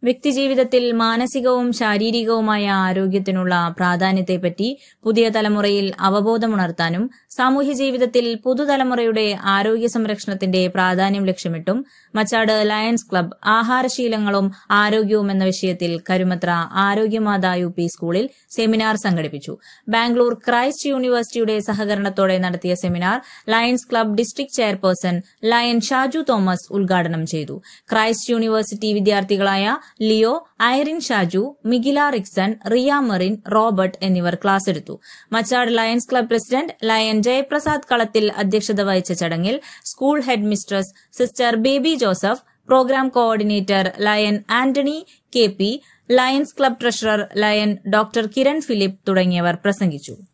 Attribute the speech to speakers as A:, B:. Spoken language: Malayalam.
A: വ്യക്തിജീവിതത്തിൽ മാനസികവും ശാരീരികവുമായ ആരോഗ്യത്തിനുള്ള പ്രാധാന്യത്തെപ്പറ്റി പുതിയ തലമുറയിൽ അവബോധമുണർത്താനും സാമൂഹ്യ ജീവിതത്തിൽ പുതുതലമുറയുടെ ആരോഗ്യ സംരക്ഷണത്തിന്റെ പ്രാധാന്യം ലക്ഷ്യമിട്ടും മച്ചാട് ലയൺസ് ക്ലബ് ആഹാരശീലങ്ങളും ആരോഗ്യവും എന്ന വിഷയത്തിൽ കരുമത്ര ആരോഗ്യമാതാ യു പി സ്കൂളിൽ സെമിനാർ സംഘടിപ്പിച്ചു ബാംഗ്ലൂർ ക്രൈസ്റ്റ് യൂണിവേഴ്സിറ്റിയുടെ സഹകരണത്തോടെ നടത്തിയ seminar lions club district chairperson lion Shaju Thomas ഉദ്ഘാടനം ചെയ്തു ക്രൈസ്റ്റ് യൂണിവേഴ്സിറ്റി വിദ്യാർത്ഥികളായ Leo Irene Shaju Migila Rixon Riya Merin Robert എന്നിവർ ക്ലാസ് എടുത്തു Machad lions club president lion Jayaprasad Kalathil അധ്യക്ഷത വഹിച്ച ചടങ്ങിൽ school headmistress sister Baby Joseph programme coordinator lion Antony K P lions club treasurer lion doctor Kiran Philip തുടങ്ങിയവർ പ്രസംഗിച്ചു